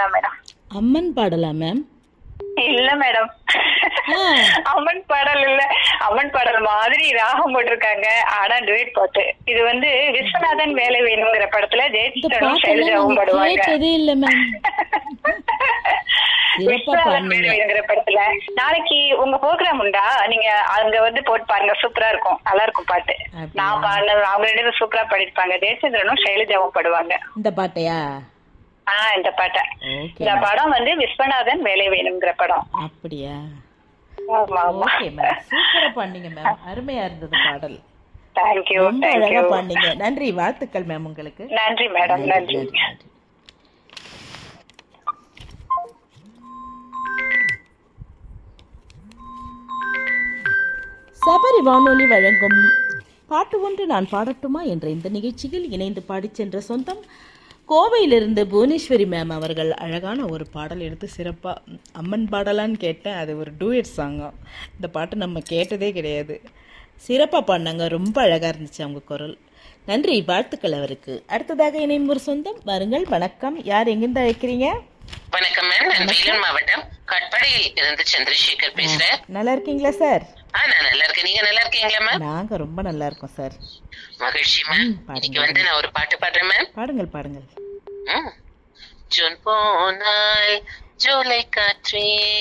தான் மேடம் அம்மன் பாடலா மேம் இல்ல மேடம் அம்மன் பாடல் இல்ல அம்மன் பாடல் மாதிரி ராகம் போட்டிருக்காங்க ஆனா டுவேட் பாட்டு இது வந்து விஸ்வநாதன் வேலை வேணுங்கிற படத்துல இந்த ஜெயசித்ரனும் சைலஜாவும் பாட்டெல்லாம் பாடுவாங்க கேட்டதே இல்ல மேம் சிறப்பா விஸ்வநாதன் வேலை பாடுனீங்க வேணுங்கிற படத்துல நாளைக்கு உங்க ப்ரோக்ராம் உண்டா நீங்க அங்க வந்து போட்டு பாருங்க சூப்பரா இருக்கும் நல்லா இருக்கும் பாட்டு அப்படியா? நான் பாடினது அவங்க ரெண்டு பேரும் சூப்பரா பாடிருப்பாங்க ஜெயச்சந்திரனும் சைலஜாவும் பாடுவாங்க இந்த பாட்டையா ஆஹ் இந்த பாட்டை ஓகே இந்த படம் வந்து விஸ்வநாதன் வேலை வேணுங்கிற படம் அப்படியா ஆமா ஆமா ஓகே மேம் சூப்பரா பாடுனீங்க மேம் அருமையா இருந்தது பாடல் தேங்க்யூ ரொம்ப அழகா தேங்க்யூ பாடுனீங்க நன்றி வாழ்த்துக்கள் மேம் உங்களுக்கு நன்றி மேடம் நன்றி நன்றி நன்றி சபரி வானொலி வழங்கும் பாட்டு ஒன்று நான் பாடட்டுமா என்ற இந்த நிகழ்ச்சியில் இணைந்து பாடிச் சென்ற சொந்தம் கோவையிலிருந்து புவனேஸ்வரி மேம் அவர்கள் அழகான ஒரு பாடல் எடுத்து சிறப்பாக அம்மன் பாடலான்னு கேட்டேன் அது ஒரு டூயட் சாங்கம் இந்த பாட்டு நம்ம கேட்டதே கிடையாது சிறப்பாக பாடினாங்க ரொம்ப அழகாக இருந்துச்சு அவங்க குரல் நன்றி வாழ்த்துக்கள் அவருக்கு அடுத்ததாக இணையும் ஒரு சொந்தம் வாருங்கள் வணக்கம் யார் எங்கிருந்து அழைக்கிறீங்க வணக்கம் மேம் நான் வேலூர் மாவட்டம் கட்படையில் இருந்து சந்திரசேகர் பேசுறேன் நல்லா இருக்கீங்களா சார் ஆ நான் நல்லா இருக்கேன் நீங்க நல்லா இருக்கீங்களா மேம் நாங்க ரொம்ப நல்லா இருக்கோம் சார் மகிழ்ச்சி மேம் ம், பாருங்க. இன்னைக்கு வந்து நான் ஒரு பாட்டு பாடுறேன் மேம் பாடுங்கள் பாடுங்கள் ம். ஜூன் போனால் ஜூலை காற்றே